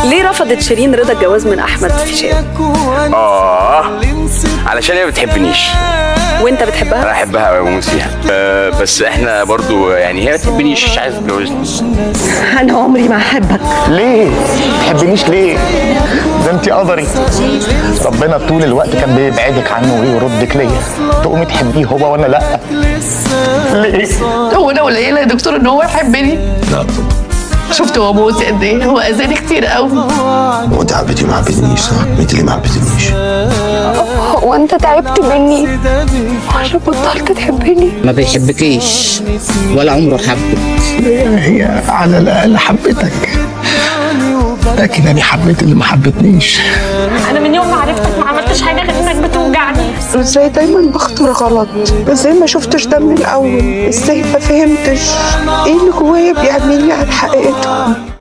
ليه رفضت شيرين رضا الجواز من احمد فيشاوي اه علشان هي ما بتحبنيش وانت بتحبها انا احبها قوي بموت فيها آه بس احنا برضو يعني هي ما بتحبنيش مش عايزه تتجوزني انا عمري ما احبك ليه؟ تحبنيش ليه؟ ده انت قدري ربنا طول الوقت كان بيبعدك عنه ويردك ليا تقومي تحبيه هو وانا لا ليه؟ هو انا قليله يا دكتور ان هو يحبني لا شفت هو موت قد ايه هو اذاني كتير قوي هو انت حبيتي ما حبيتنيش صح؟ انت ليه ما حبيتنيش؟ هو انت تعبت مني عشان بطلت تحبني ما بيحبكيش ولا عمره حبك هي على الاقل حبتك لكن انا حبيت اللي ما حبتنيش انا من يوم ما عرفتك ما عملتش حاجه غير انك بتوجعني ازاي دايما بختار غلط ازاي ما شفتش ده من الاول ازاي ما فهمتش ايه اللي جوايا بيعملني عن حقيقته